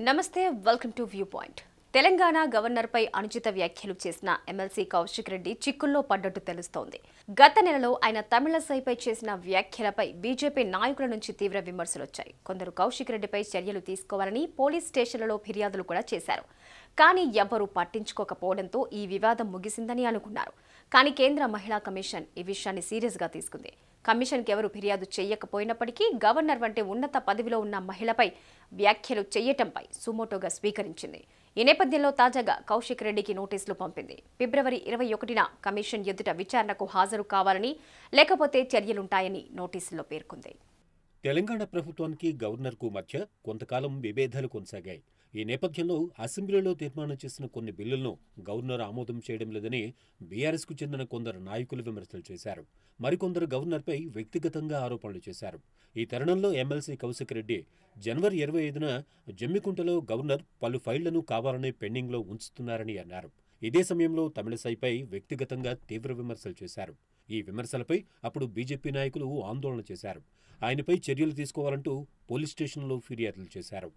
నమస్తే welcome to view point Telangana గవర్నర్పై అనుచిత వ్యాఖ్యలు చేసిన ఎమ్మెల్సీ కౌశిక్ రెడ్డి చిక్కుల్లో పడ్డట్టు తెలుస్తోంది గత నెలలో ఆయన తమిళసైపై చేసిన వ్యాఖ్యలపై బీజేపీ నాయకుల నుంచి తీవ్ర విమర్శలు వచ్చాయి కొందరు కౌశిక్ రెడ్డిపై చర్యలు తీసుకోవాలని పోలీస్ స్టేషన్లలో ఫిర్యాదులు కూడా చేశారు కానీ ఎవ్వరూ పట్టించుకోకపోవడంతో ఈ వివాదం ముగిసిందని అనుకున్నారు కానీ కేంద్ర మహిళా కమిషన్ ఈ విషయాన్ని సీరియస్గా తీసుకుంది కమిషన్కి ఎవరు ఫిర్యాదు చేయకపోయినప్పటికీ గవర్నర్ వంటి ఉన్నత పదవిలో ఉన్న మహిళపై వ్యాఖ్యలు చేయటంపై సుమోటోగా స్వీకరించింది ఈ నేపథ్యంలో తాజాగా కౌశిక్ రెడ్డికి నోటీసులు పంపింది ఫిబ్రవరి ఇరవై ఒకటిన కమిషన్ ఎదుట విచారణకు హాజరు కావాలని లేకపోతే చర్యలుంటాయని నోటీసుల్లో పేర్కొంది తెలంగాణ ప్రభుత్వానికి గవర్నర్కు మధ్య కొంతకాలం విభేదాలు కొనసాగాయి ఈ నేపథ్యంలో అసెంబ్లీలో తీర్మానం చేసిన కొన్ని బిల్లులను గవర్నర్ ఆమోదం చేయడం లేదని బీఆర్ఎస్కు చెందిన కొందరు నాయకులు విమర్శలు చేశారు మరికొందరు గవర్నర్పై వ్యక్తిగతంగా ఆరోపణలు చేశారు ఈ తరుణంలో ఎమ్మెల్సీ కౌశిక్ రెడ్డి జనవరి ఇరవై ఐదున జమ్మికుంటలో గవర్నర్ పలు ఫైళ్లను కావాలనే పెండింగ్లో ఉంచుతున్నారని అన్నారు ఇదే సమయంలో తమిళసైపై వ్యక్తిగతంగా తీవ్ర విమర్శలు చేశారు ఈ విమర్శలపై అప్పుడు బీజేపీ నాయకులు ఆందోళన చేశారు ఆయనపై చర్యలు తీసుకోవాలంటూ పోలీస్ స్టేషన్లో ఫిర్యాదులు చేశారు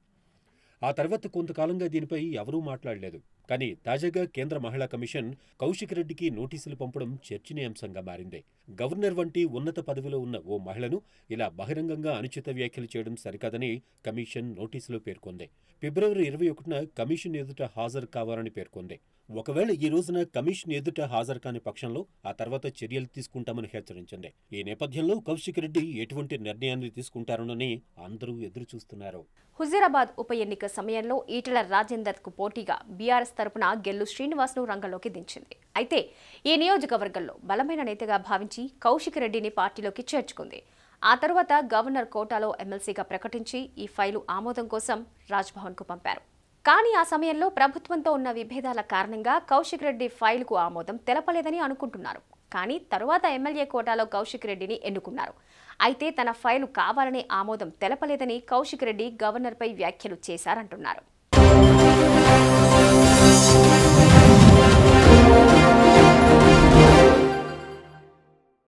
ఆ తర్వాత కొంతకాలంగా దీనిపై ఎవరూ మాట్లాడలేదు కానీ తాజాగా కేంద్ర మహిళా కమిషన్ కౌశిక్ రెడ్డికి నోటీసులు పంపడం చర్చనీయాంశంగా మారింది గవర్నర్ వంటి ఉన్నత పదవిలో ఉన్న ఓ మహిళను ఇలా బహిరంగంగా అనుచిత వ్యాఖ్యలు చేయడం సరికాదని కమిషన్ నోటీసులో పేర్కొంది ఫిబ్రవరి ఇరవై ఒకటిన కమిషన్ ఎదుట హాజరు కావాలని పేర్కొంది ఒకవేళ ఈ రోజున కమిషన్ ఎదుట హాజరు కాని పక్షంలో ఆ తర్వాత చర్యలు తీసుకుంటామని హెచ్చరించింది ఈ నేపథ్యంలో కౌశిక్ రెడ్డి ఎటువంటి నిర్ణయాన్ని తీసుకుంటారోనని అందరూ ఎదురు చూస్తున్నారు హుజీరాబాద్ ఉప ఎన్నిక సమయంలో ఈటెల రాజేందర్ కు పోటీగా బీఆర్ఎస్ తరపున గెల్లు శ్రీనివాస్ ను రంగంలోకి దించింది అయితే ఈ నియోజకవర్గంలో బలమైన నేతగా భావించి కౌశిక్ రెడ్డిని పార్టీలోకి చేర్చుకుంది ఆ తరువాత గవర్నర్ కోటాలో ఎమ్మెల్సీగా ప్రకటించి ఈ ఫైలు ఆమోదం కోసం రాజ్భవన్ కు పంపారు కానీ ఆ సమయంలో ప్రభుత్వంతో ఉన్న విభేదాల కారణంగా కౌశిక్ రెడ్డి ఫైలుకు ఆమోదం తెలపలేదని అనుకుంటున్నారు కానీ తరువాత ఎమ్మెల్యే కోటాలో కౌశిక్ రెడ్డిని ఎన్నుకున్నారు అయితే తన ఫైలు కావాలనే ఆమోదం తెలపలేదని కౌశిక్ రెడ్డి గవర్నర్పై వ్యాఖ్యలు చేశారంటున్నారు